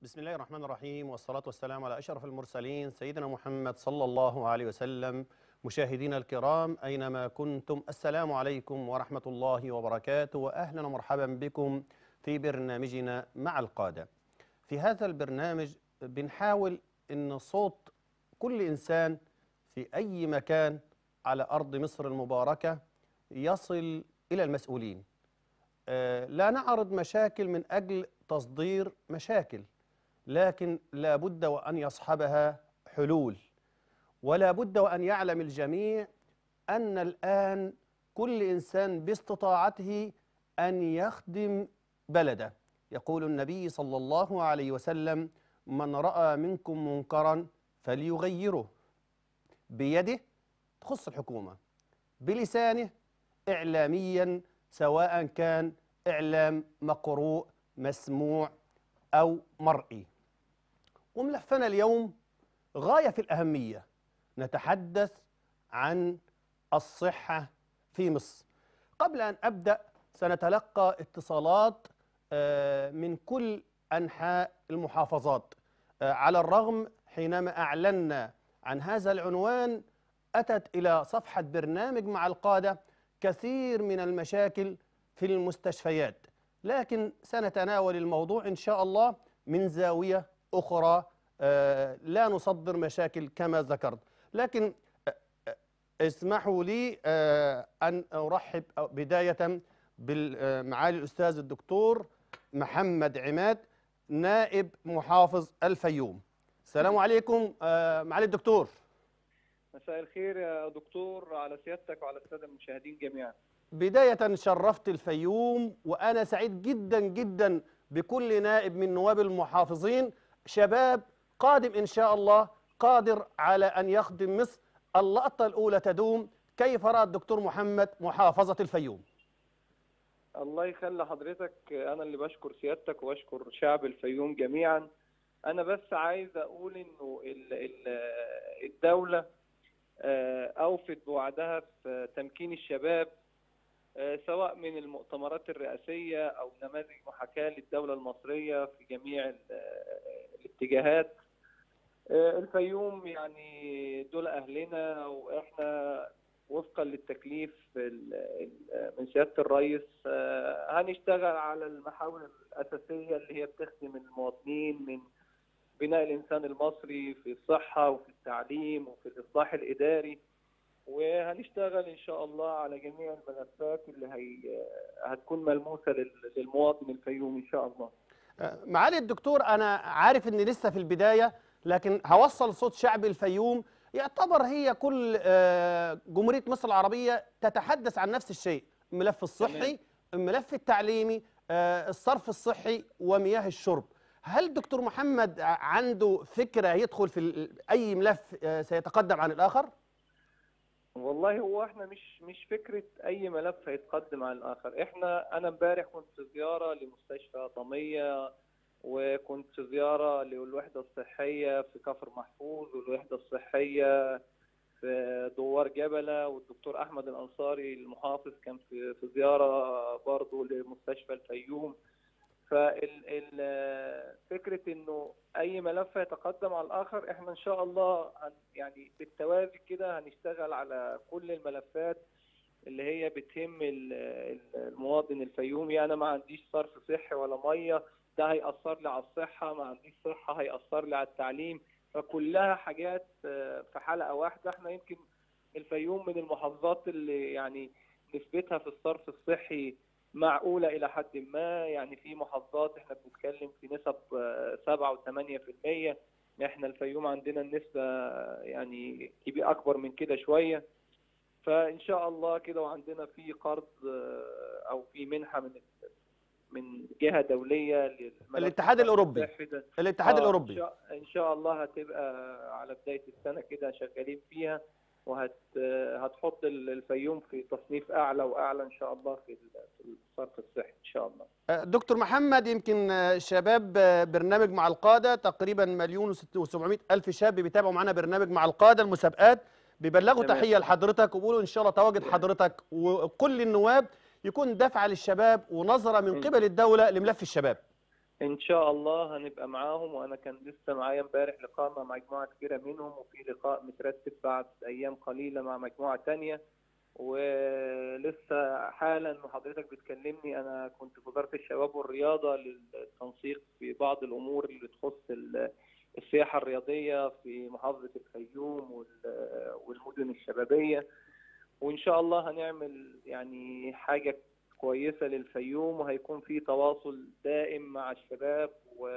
بسم الله الرحمن الرحيم والصلاة والسلام على أشرف المرسلين سيدنا محمد صلى الله عليه وسلم مشاهدينا الكرام أينما كنتم السلام عليكم ورحمة الله وبركاته وأهلا ومرحبا بكم في برنامجنا مع القادة في هذا البرنامج بنحاول أن صوت كل إنسان في أي مكان على أرض مصر المباركة يصل إلى المسؤولين آه، لا نعرض مشاكل من أجل تصدير مشاكل لكن لا بد وأن يصحبها حلول ولا بد وأن يعلم الجميع أن الآن كل إنسان باستطاعته أن يخدم بلده يقول النبي صلى الله عليه وسلم من رأى منكم منكرا فليغيره بيده تخص الحكومة بلسانه إعلاميا سواء كان إعلام مقروء مسموع أو مرئي وملفنا اليوم غاية في الأهمية نتحدث عن الصحة في مصر قبل أن أبدأ سنتلقى اتصالات آه، من كل أنحاء المحافظات آه، على الرغم حينما أعلنا عن هذا العنوان أتت إلى صفحة برنامج مع القادة كثير من المشاكل في المستشفيات لكن سنتناول الموضوع إن شاء الله من زاوية أخرى آه، لا نصدر مشاكل كما ذكرت لكن آه، آه، اسمحوا لي آه، أن أرحب بداية بمعالي الأستاذ الدكتور محمد عماد نائب محافظ الفيوم السلام عليكم آه، معالي الدكتور مساء الخير يا دكتور على سيادتك وعلى الساده المشاهدين جميعا بداية شرفت الفيوم وأنا سعيد جدا جدا بكل نائب من نواب المحافظين شباب قادم إن شاء الله قادر على أن يخدم مصر اللقطة الأولى تدوم كيف رأى الدكتور محمد محافظة الفيوم الله يخلي حضرتك انا اللي بشكر سيادتك وبشكر شعب الفيوم جميعا انا بس عايز اقول انه ال- ال- الدوله آه، اوفت بوعدها في تمكين الشباب آه، سواء من المؤتمرات الرئاسيه او نماذج محاكاه للدوله المصريه في جميع ال- الاتجاهات آه، الفيوم يعني دول اهلنا واحنا وفقا للتكليف ال- ال- من سياده الرئيس آه، هنشتغل على المحاور الاساسيه اللي هي بتخدم المواطنين من بناء الانسان المصري في الصحه وفي التعليم وفي الاصلاح الاداري وهنشتغل ان شاء الله على جميع الملفات اللي هي هتكون ملموسه لل- للمواطن الفيومي ان شاء الله آه، معالي الدكتور أنا عارف إن لسه في البداية لكن هوصل صوت شعب الفيوم يعتبر هي كل آه، جمهورية مصر العربية تتحدث عن نفس الشيء الملف الصحي الملف التعليمي آه، الصرف الصحي ومياه الشرب هل دكتور محمد ع- عنده فكرة يدخل في ال- أي ملف آه، سيتقدم عن الآخر؟ والله هو احنا مش مش فكره اي ملف هيتقدم عن الاخر احنا انا امبارح كنت في زياره لمستشفى طميه وكنت في زياره للوحده الصحيه في كفر محفوظ والوحده الصحيه في دوار جبله والدكتور احمد الانصاري المحافظ كان في في زياره برضه لمستشفى الفيوم ففكره انه اي ملف يتقدم على الاخر احنا ان شاء الله هن يعني بالتوازي كده هنشتغل على كل الملفات اللي هي بتهم ال- ال- المواطن الفيومي انا ما عنديش صرف صحي ولا ميه ده هيأثر لي على الصحه ما عنديش صحه هيأثر لي على التعليم فكلها حاجات آه، في حلقه واحده احنا يمكن الفيوم من المحافظات اللي يعني نسبتها في الصرف الصحي معقولة إلى حد ما يعني في محافظات احنا بنتكلم في نسب آه، سبعة وثمانية في المية احنا الفيوم عندنا النسبة يعني كبير أكبر من كده شوية فإن شاء الله كده وعندنا في قرض آه، أو في منحة من من جهة دولية للملف الاتحاد الأوروبي. الصحي ده. الاتحاد آه، الأوروبي إن شاء, إن شاء الله هتبقى على بداية السنة كده شغالين فيها وهت هتحط ال- الفيوم في تصنيف أعلى وأعلى إن شاء الله في ال- في الصرف الصحي إن شاء الله آه، دكتور محمد يمكن آه، شباب آه، برنامج مع القادة تقريبا مليون و700 ألف شاب بيتابعوا معانا برنامج مع القادة المسابقات بيبلغوا تمام. تحية لحضرتك وبيقولوا إن شاء الله تواجد حضرتك وكل النواب يكون دفعة للشباب ونظرة من مم. قبل الدولة لملف الشباب ان شاء الله هنبقى معاهم وانا كان لسه معايا امبارح لقاء مع مجموعه كبيره منهم وفي لقاء مترتب بعد ايام قليله مع مجموعه تانية ولسه حالا وحضرتك بتكلمني انا كنت في وزاره الشباب والرياضه للتنسيق في بعض الامور اللي تخص ال- السياحه الرياضيه في محافظه الفيوم وال- والمدن الشبابيه وان شاء الله هنعمل يعني حاجه كويسه للفيوم وهيكون في تواصل دائم مع الشباب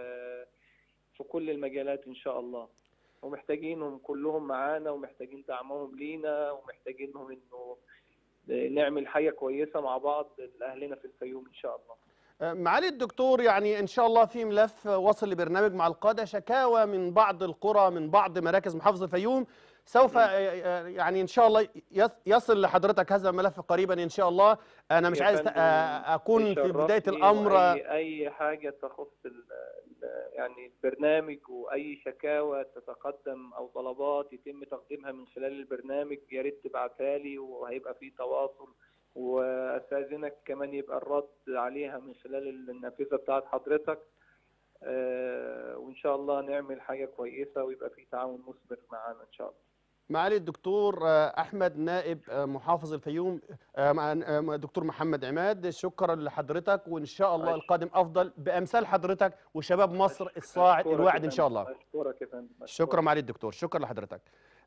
وفي كل المجالات ان شاء الله ومحتاجينهم كلهم معانا ومحتاجين دعمهم لينا ومحتاجينهم انه نعمل حاجه كويسه مع بعض لاهلنا في الفيوم ان شاء الله آه، معالي الدكتور يعني ان شاء الله في ملف وصل لبرنامج مع القاده شكاوى من بعض القرى من بعض مراكز محافظه الفيوم سوف آه، آه، يعني ان شاء الله يص- يصل لحضرتك هذا الملف قريبا ان شاء الله انا مش يا عايز فندم، آه، اكون في يشرفني بدايه الامر وأي أي حاجة تخص ال- ال- يعني البرنامج وأي شكاوى تتقدم أو طلبات يتم تقديمها من خلال البرنامج يا ريت تبعتها لي وهيبقى في تواصل وأستأذنك كمان يبقى الرد عليها من خلال النافذة بتاعت حضرتك آه، وإن شاء الله نعمل حاجة كويسة ويبقى في تعاون مثمر معانا إن شاء الله معالي الدكتور آه، احمد نائب آه، محافظ الفيوم آه، مع آه، دكتور محمد عماد شكرا لحضرتك وان شاء الله أش- القادم افضل بامثال حضرتك وشباب مصر الصاعد أشكرك يا الواعد ان فندم. شاء الله أشكرك يا فندم شكرا أشكرك. معالي الدكتور شكرا لحضرتك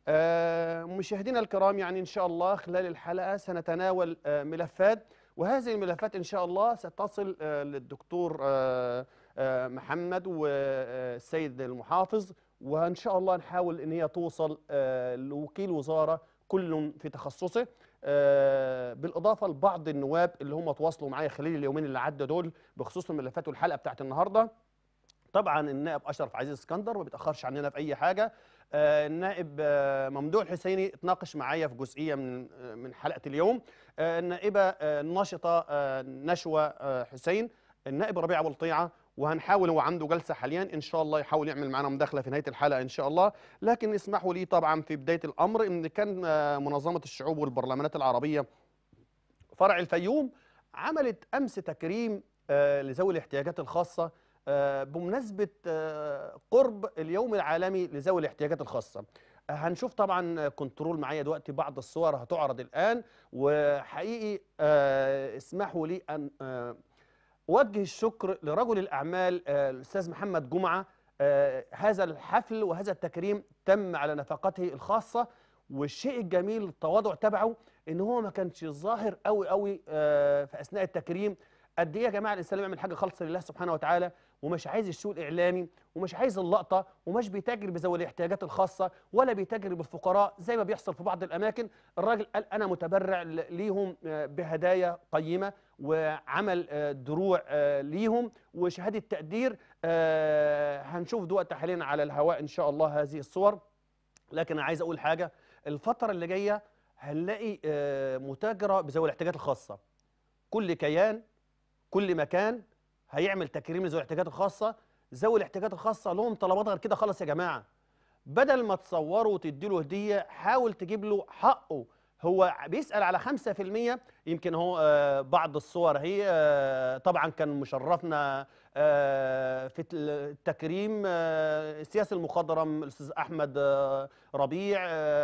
آه، مشاهدينا الكرام يعني ان شاء الله خلال الحلقه سنتناول آه، ملفات وهذه الملفات ان شاء الله ستصل آه، للدكتور آه، آه، محمد والسيد المحافظ وان شاء الله نحاول ان هي توصل آه، لوكيل وزاره كل في تخصصه آه، بالاضافه لبعض النواب اللي هم تواصلوا معايا خلال اليومين اللي عدوا دول بخصوص الملفات والحلقه بتاعت النهارده طبعا النائب اشرف عزيز اسكندر ما بيتاخرش عننا في اي حاجه آه، النائب آه، ممدوح الحسيني اتناقش معايا في جزئيه من آه، من حلقه اليوم آه، النائبه آه، الناشطه آه، نشوى آه، حسين النائب ربيع ابو الطيعه وهنحاول هو عنده جلسه حاليا ان شاء الله يحاول يعمل معنا مداخله في نهايه الحلقه ان شاء الله لكن اسمحوا لي طبعا في بدايه الامر ان كان آه، منظمه الشعوب والبرلمانات العربيه فرع الفيوم عملت امس تكريم آه، لذوي الاحتياجات الخاصه آه، بمناسبه آه، قرب اليوم العالمي لذوي الاحتياجات الخاصه آه، هنشوف طبعا كنترول معايا دلوقتي بعض الصور هتعرض الان وحقيقي آه، اسمحوا لي ان آه، اوجه الشكر لرجل الاعمال آه، الاستاذ محمد جمعه آه، هذا الحفل وهذا التكريم تم على نفقته الخاصه والشيء الجميل التواضع تبعه ان هو ما كانش ظاهر قوي قوي آه، في اثناء التكريم قد ايه يا جماعه الانسان اللي بيعمل حاجه خالصه لله سبحانه وتعالى ومش عايز الشو الاعلامي ومش عايز اللقطه ومش بيتاجر بذوي الاحتياجات الخاصه ولا بيتاجر بالفقراء زي ما بيحصل في بعض الاماكن الراجل قال انا متبرع ل- ليهم آه، بهدايا قيمه وعمل آه، دروع آه، ليهم وشهاده تقدير آه، هنشوف دلوقتي حاليا على الهواء ان شاء الله هذه الصور لكن انا عايز اقول حاجه الفتره اللي جايه هنلاقي آه، متاجره بذوي الاحتياجات الخاصه كل كيان كل مكان هيعمل تكريم لذوي الاحتياجات الخاصه ذوي الاحتياجات الخاصه لهم طلبات غير كده خالص يا جماعه بدل ما تصوره وتدي له هديه حاول تجيب له حقه هو بيسال على 5% يمكن هو آه، بعض الصور هي آه، طبعا كان مشرفنا آه، في التكريم آه، السياسي المخضرم الاستاذ احمد آه، ربيع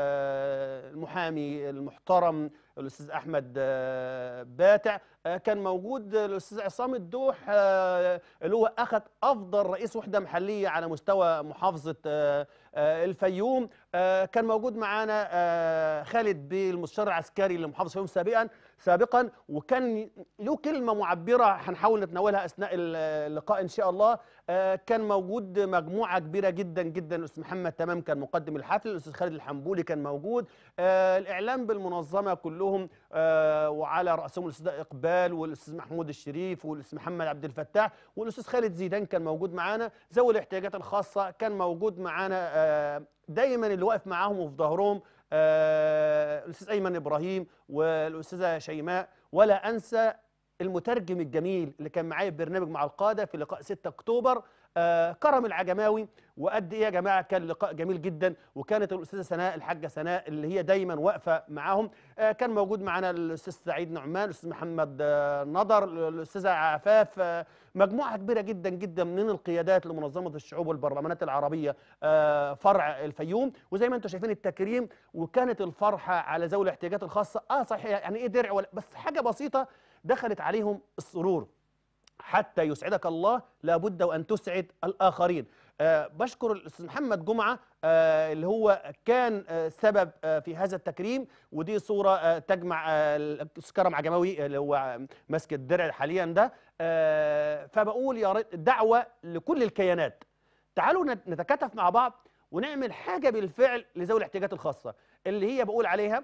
آه، المحامي المحترم الاستاذ احمد آه، باتع آه، كان موجود الاستاذ عصام الدوح آه، اللي هو اخذ افضل رئيس وحده محليه على مستوى محافظه آه، آه، الفيوم آه، كان موجود معانا آه، خالد بيه المستشار العسكري لمحافظه الفيوم سابقا سابقا وكان له كلمه معبره هنحاول نتناولها اثناء اللقاء ان شاء الله آه، كان موجود مجموعه كبيره جدا جدا الاستاذ محمد تمام كان مقدم الحفل الاستاذ خالد الحنبولي كان موجود آه، الاعلام بالمنظمه كلهم آه، وعلى راسهم الاستاذ اقبال والاستاذ محمود الشريف والاستاذ محمد عبد الفتاح والاستاذ خالد زيدان كان موجود معانا ذوي الاحتياجات الخاصه كان موجود معانا آه، دايما اللي واقف معاهم وفي ظهرهم آه، الاستاذ ايمن ابراهيم والاستاذه شيماء ولا انسى المترجم الجميل اللي كان معايا في برنامج مع القاده في لقاء 6 اكتوبر آه كرم العجماوي وقد ايه يا جماعه كان لقاء جميل جدا وكانت الاستاذه سناء الحاجه سناء اللي هي دايما واقفه معاهم آه كان موجود معانا الاستاذ سعيد نعمان الاستاذ محمد آه نضر الاستاذه عفاف آه مجموعه كبيره جدا جدا من القيادات لمنظمه الشعوب والبرلمانات العربيه آه فرع الفيوم وزي ما انتم شايفين التكريم وكانت الفرحه على ذوي الاحتياجات الخاصه اه صحيح يعني ايه درع ولا بس حاجه بسيطه دخلت عليهم السرور حتى يسعدك الله لابد وان تسعد الاخرين أه بشكر الاستاذ محمد جمعه أه اللي هو كان أه سبب أه في هذا التكريم ودي صوره أه تجمع أه الاستاذ كرم عجماوي اللي هو ماسك الدرع حاليا ده أه فبقول يا ريت دعوه لكل الكيانات تعالوا نتكاتف مع بعض ونعمل حاجه بالفعل لذوي الاحتياجات الخاصه اللي هي بقول عليها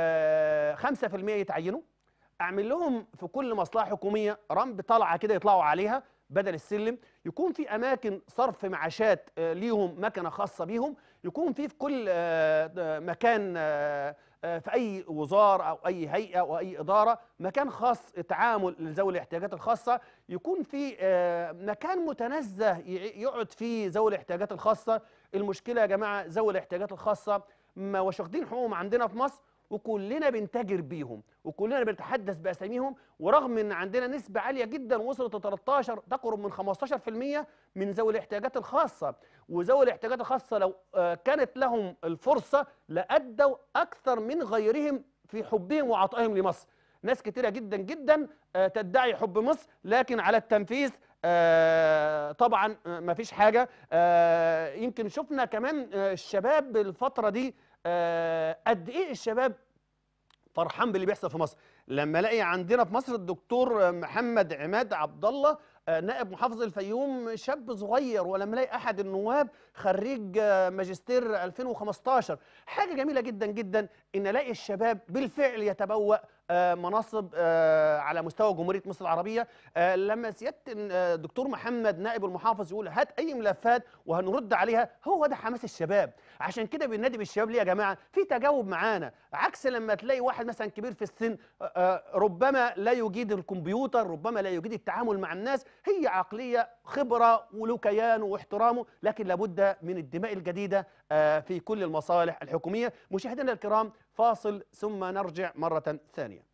أه 5% يتعينوا اعمل لهم في كل مصلحه حكوميه رمب طلعه كده يطلعوا عليها بدل السلم يكون في اماكن صرف معاشات ليهم مكنه خاصه بيهم يكون في في كل مكان في اي وزاره او اي هيئه او اي اداره مكان خاص تعامل لذوي الاحتياجات الخاصه يكون في مكان متنزه يقعد فيه ذوي الاحتياجات الخاصه المشكله يا جماعه ذوي الاحتياجات الخاصه ما مش واخدين حقوقهم عندنا في مصر وكلنا بنتاجر بيهم وكلنا بنتحدث باساميهم ورغم ان عندنا نسبه عاليه جدا وصلت ل 13 تقرب من 15% من ذوي الاحتياجات الخاصه وذوي الاحتياجات الخاصه لو كانت لهم الفرصه لادوا اكثر من غيرهم في حبهم وعطائهم لمصر ناس كتيره جدا جدا تدعي حب مصر لكن على التنفيذ آه طبعا ما فيش حاجه آه يمكن شفنا كمان الشباب الفتره دي آه قد ايه الشباب فرحان باللي بيحصل في مصر لما الاقي عندنا في مصر الدكتور محمد عماد عبد الله نائب محافظ الفيوم شاب صغير ولما الاقي احد النواب خريج ماجستير 2015 حاجه جميله جدا جدا ان الاقي الشباب بالفعل يتبوأ مناصب على مستوى جمهوريه مصر العربيه لما سياده الدكتور محمد نائب المحافظ يقول هات اي ملفات وهنرد عليها هو ده حماس الشباب عشان كده بننادي بالشباب ليه يا جماعه في تجاوب معانا عكس لما تلاقي واحد مثلا كبير في السن ربما لا يجيد الكمبيوتر ربما لا يجيد التعامل مع الناس هي عقليه خبره وله كيانه واحترامه لكن لابد من الدماء الجديده في كل المصالح الحكوميه مشاهدينا الكرام فاصل ثم نرجع مره ثانيه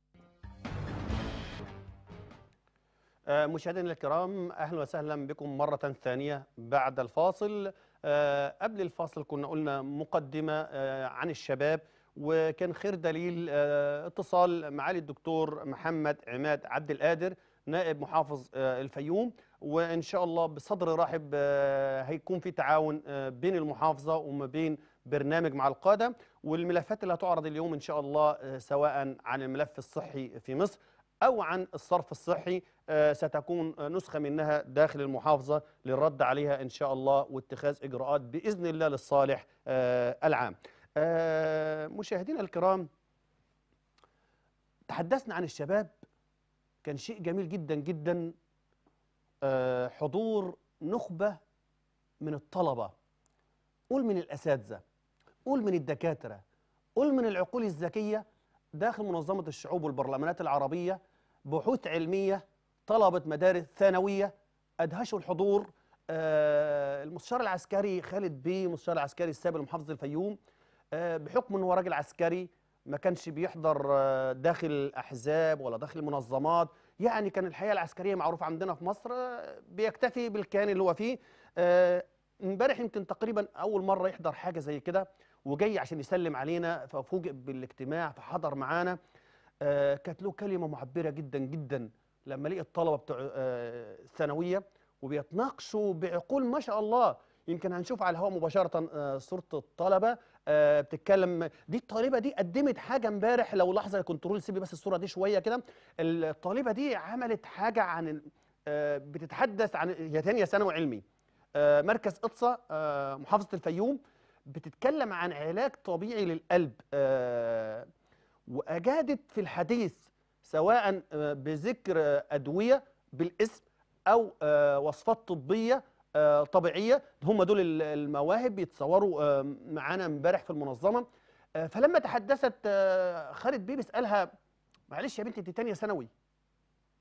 مشاهدينا الكرام اهلا وسهلا بكم مره ثانيه بعد الفاصل قبل الفاصل كنا قلنا مقدمه عن الشباب وكان خير دليل اتصال معالي الدكتور محمد عماد عبد القادر نائب محافظ الفيوم وان شاء الله بصدر رحب هيكون في تعاون بين المحافظه وما بين برنامج مع القاده والملفات اللي هتعرض اليوم ان شاء الله سواء عن الملف الصحي في مصر او عن الصرف الصحي ستكون نسخه منها داخل المحافظه للرد عليها ان شاء الله واتخاذ اجراءات باذن الله للصالح العام. مشاهدينا الكرام تحدثنا عن الشباب كان شيء جميل جدا جدا حضور نخبه من الطلبه قول من الاساتذه قول من الدكاتره قول من العقول الذكيه داخل منظمه الشعوب والبرلمانات العربيه بحوث علميه طلبه مدارس ثانويه ادهشوا الحضور المستشار العسكري خالد بيه المستشار العسكري السابق لمحافظه الفيوم بحكم انه هو راجل عسكري ما كانش بيحضر داخل الاحزاب ولا داخل المنظمات يعني كان الحياه العسكريه معروفه عندنا في مصر بيكتفي بالكيان اللي هو فيه امبارح يمكن تقريبا اول مره يحضر حاجه زي كده وجاي عشان يسلم علينا ففوجئ بالاجتماع فحضر معانا كانت له كلمه معبره جدا جدا لما لقي الطلبه بتوع الثانويه وبيتناقشوا بعقول ما شاء الله يمكن هنشوف على الهواء مباشره صوره الطلبه بتتكلم دي الطالبه دي قدمت حاجه امبارح لو لحظه كنترول سيبي بس الصوره دي شويه كده الطالبه دي عملت حاجه عن بتتحدث عن هي ثانيه ثانوي علمي مركز اقصى محافظه الفيوم بتتكلم عن علاج طبيعي للقلب واجادت في الحديث سواء بذكر ادويه بالاسم او وصفات طبيه طبيعيه هم دول المواهب بيتصوروا معانا امبارح في المنظمه فلما تحدثت خالد بيه بيسالها معلش يا بنتي انت ثانيه ثانوي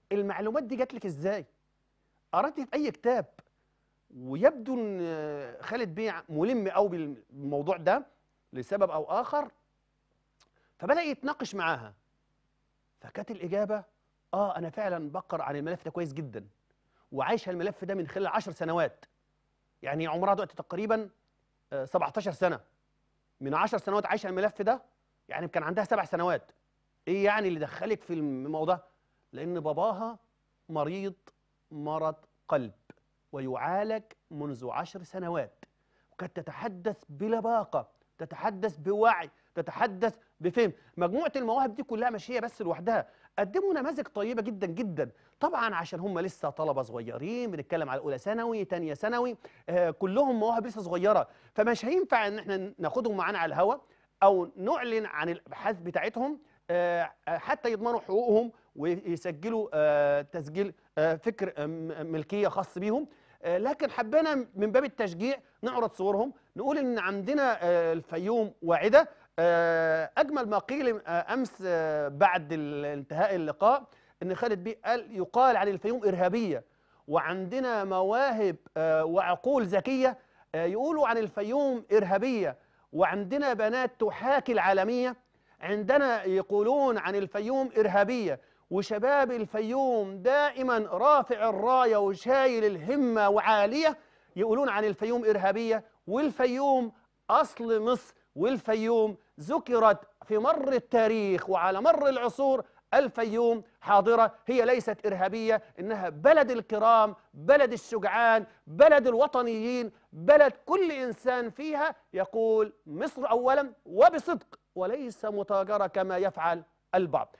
المعلومات دي جات لك ازاي قرأتي في اي كتاب ويبدو ان آه، خالد بيه ملم قوي بالموضوع ده لسبب او اخر فبدأ يتناقش معاها فكانت الإجابة آه أنا فعلا بقرأ عن الملف ده كويس جدا وعايشة الملف ده من خلال عشر سنوات يعني عمرها دلوقتي تقريبا آه، 17 سنة من عشر سنوات عايشة الملف ده يعني كان عندها سبع سنوات إيه يعني اللي دخلك في الموضوع ده؟ لأن باباها مريض مرض قلب ويعالج منذ عشر سنوات وكانت تتحدث بلباقة تتحدث بوعي تتحدث بفهم مجموعة المواهب دي كلها مش هي بس لوحدها قدموا نماذج طيبة جدا جدا طبعا عشان هم لسه طلبة صغيرين بنتكلم على أولى ثانوي تانية ثانوي آه كلهم مواهب لسه صغيرة فمش هينفع ان احنا ناخدهم معانا على الهوا او نعلن عن الابحاث بتاعتهم آه حتى يضمنوا حقوقهم ويسجلوا آه تسجيل آه فكر آه م- ملكية خاص بيهم آه لكن حبينا من باب التشجيع نعرض صورهم نقول ان عندنا آه الفيوم واعده آه، اجمل ما قيل آه، امس آه، بعد ال- انتهاء اللقاء ان خالد بيه قال يقال عن الفيوم ارهابيه وعندنا مواهب آه، وعقول ذكيه آه، يقولوا عن الفيوم ارهابيه وعندنا بنات تحاكي العالميه عندنا يقولون عن الفيوم ارهابيه وشباب الفيوم دائما رافع الرايه وشايل الهمه وعاليه يقولون عن الفيوم ارهابيه والفيوم اصل مصر والفيوم ذكرت في مر التاريخ وعلى مر العصور الفيوم حاضرة هي ليست إرهابية إنها بلد الكرام بلد الشجعان بلد الوطنيين بلد كل إنسان فيها يقول مصر أولا وبصدق وليس متاجرة كما يفعل البعض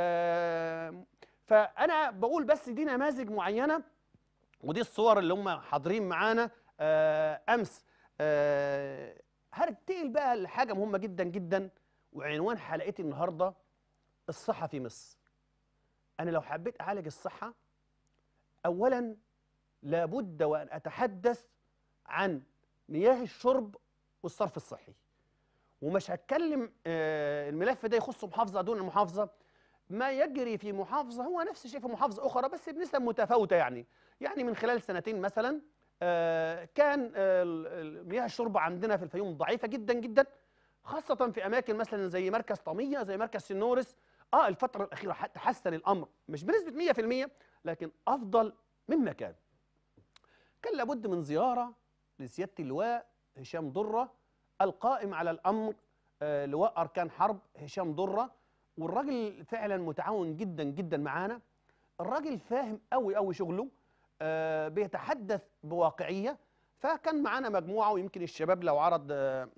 آه فأنا بقول بس دي نماذج معينة ودي الصور اللي هم حاضرين معانا آه أمس آه هنتقل بقى لحاجة مهمة جدا جدا وعنوان حلقتي النهاردة الصحة في مصر أنا لو حبيت أعالج الصحة أولا لابد وأن أتحدث عن مياه الشرب والصرف الصحي ومش هتكلم آه، الملف ده يخص محافظة دون المحافظة ما يجري في محافظة هو نفس الشيء في محافظة أخرى بس بنسب متفاوتة يعني يعني من خلال سنتين مثلا آه، كان آه، ال- ال- مياه الشرب عندنا في الفيوم ضعيفة جدا جدا خاصة في أماكن مثلا زي مركز طمية زي مركز سنورس اه الفترة الأخيرة حتى تحسن الأمر مش بنسبة 100% لكن أفضل مما كان كان لابد من زيارة لسيادة اللواء هشام ضرة القائم على الأمر آه، لواء أركان حرب هشام ضرة والراجل فعلا متعاون جدا جدا معانا الراجل فاهم قوي قوي شغله آه، بيتحدث بواقعية فكان معانا مجموعة ويمكن الشباب لو عرض آه،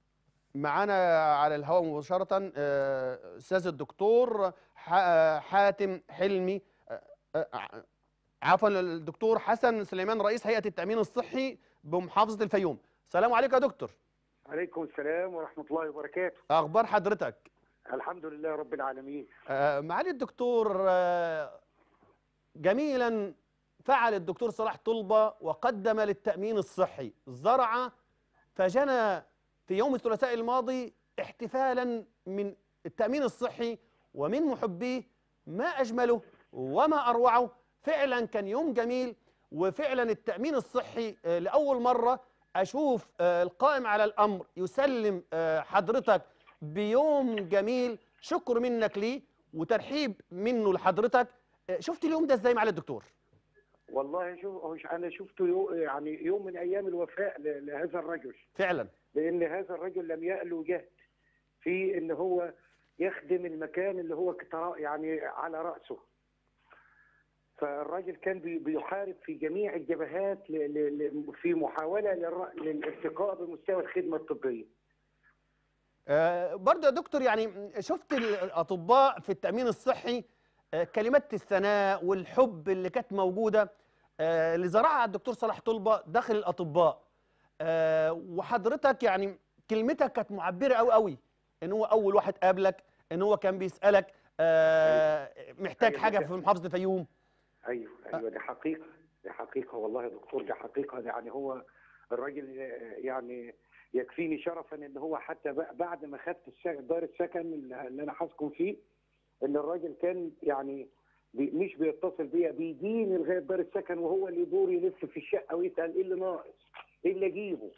معانا على الهواء مباشرة آه، أستاذ الدكتور ح- آه، حاتم حلمي آه، آه، عفوا الدكتور حسن سليمان رئيس هيئة التأمين الصحي بمحافظة الفيوم السلام عليكم يا دكتور عليكم السلام ورحمة الله وبركاته أخبار حضرتك الحمد لله رب العالمين آه، معالي الدكتور آه، جميلا فعل الدكتور صلاح طلبة وقدم للتأمين الصحي زرع فجنى في يوم الثلاثاء الماضي احتفالا من التأمين الصحي ومن محبيه ما أجمله وما أروعه فعلا كان يوم جميل وفعلا التأمين الصحي آه، لأول مرة أشوف آه، القائم على الأمر يسلم آه، حضرتك بيوم جميل شكر منك ليه وترحيب منه لحضرتك آه، شفت اليوم ده ازاي معالي الدكتور والله شوف هو أنا شفته يو يعني يوم من أيام الوفاء ل- لهذا الرجل فعلا لأن هذا الرجل لم يألو جهد في إن هو يخدم المكان اللي هو كترا- يعني على رأسه فالراجل كان بي- بيحارب في جميع الجبهات ل- ل- ل- في محاولة للر- للارتقاء بمستوى الخدمة الطبية آه، برضه يا دكتور يعني شفت الأطباء في التأمين الصحي آه، كلمات الثناء والحب اللي كانت موجودة آه، اللي زرعها الدكتور صلاح طلبة داخل الأطباء آه، وحضرتك يعني كلمتك كانت معبرة قوي قوي إن هو أول واحد قابلك إن هو كان بيسألك آه، محتاج أيوة، حاجة ده- في محافظة الفيوم ايوه ايوه دي حقيقه دي حقيقه والله يا دكتور دي حقيقه يعني هو الراجل آه، يعني يكفيني شرفا ان هو حتى ب- بعد ما خدت السكن دار السكن اللي اللي انا هسكن فيه ان الراجل كان يعني بي مش بيتصل بيا بيجيني لغايه دار السكن وهو اللي يدور يلف في الشقه ويسال ايه اللي ناقص؟ ايه اللي اجيبه؟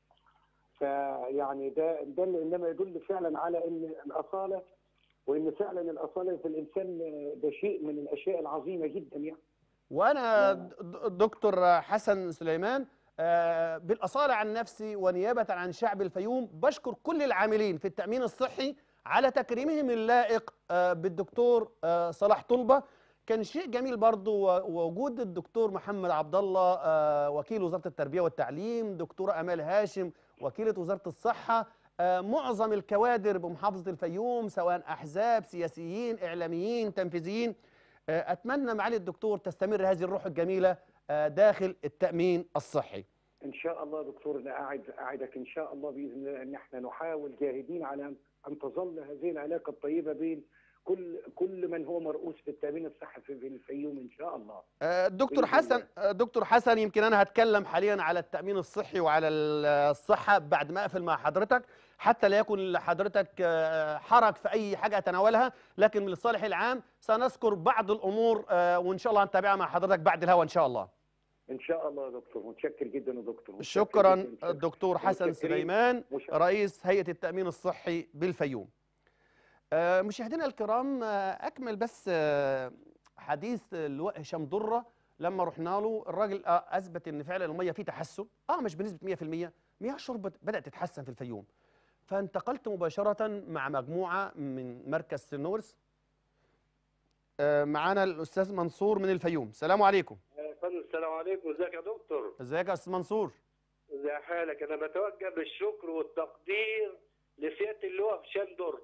فيعني ده ده اللي انما يدل فعلا على ان الاصاله وان فعلا الاصاله في الانسان ده شيء من الاشياء العظيمه جدا يعني وانا د- د- دكتور حسن سليمان آه، بالاصاله عن نفسي ونيابه عن شعب الفيوم بشكر كل العاملين في التامين الصحي على تكريمهم اللائق آه، بالدكتور آه، صلاح طلبه كان شيء جميل برضو و- وجود الدكتور محمد عبد الله آه، وكيل وزاره التربيه والتعليم دكتوره امال هاشم وكيله وزاره الصحه آه، معظم الكوادر بمحافظه الفيوم سواء احزاب سياسيين اعلاميين تنفيذيين آه، اتمنى معالي الدكتور تستمر هذه الروح الجميله آه، داخل التامين الصحي ان شاء الله دكتور انا اعد اعدك ان شاء الله باذن الله ان احنا نحاول جاهدين على ان ان تظل هذه العلاقه الطيبه بين كل كل من هو مرؤوس في التامين الصحي في في الفيوم ان شاء الله آه، دكتور بإذن حسن الله. آه، دكتور حسن يمكن انا هتكلم حاليا على التامين الصحي وعلى ال- الصحه بعد ما اقفل مع حضرتك حتى لا يكون لحضرتك آه، حرج في اي حاجه اتناولها لكن للصالح العام سنذكر بعض الامور آه، وان شاء الله هنتابعها مع حضرتك بعد الهوا ان شاء الله ان شاء الله يا دكتور متشكر جدا يا دكتور متشكر شكرا جداً. شكراً. الدكتور حسن متشكرين. سليمان مش- رئيس هيئة التأمين الصحي بالفيوم آه، مشاهدينا الكرام آه، أكمل بس آه، حديث اللواء هشام ضرة لما رحنا له الراجل آه، أثبت إن فعلا المية فيه تحسن أه مش بنسبة 100% مياه الشرب بدأت تتحسن في الفيوم فانتقلت مباشرة مع مجموعة من مركز سنورس آه، معانا الأستاذ منصور من الفيوم السلام عليكم يا فندم السلام عليكم ازيك يا دكتور ازيك يا أستاذ منصور ازي حالك انا بتوجه بالشكر والتقدير لسياده اللواء هشام دره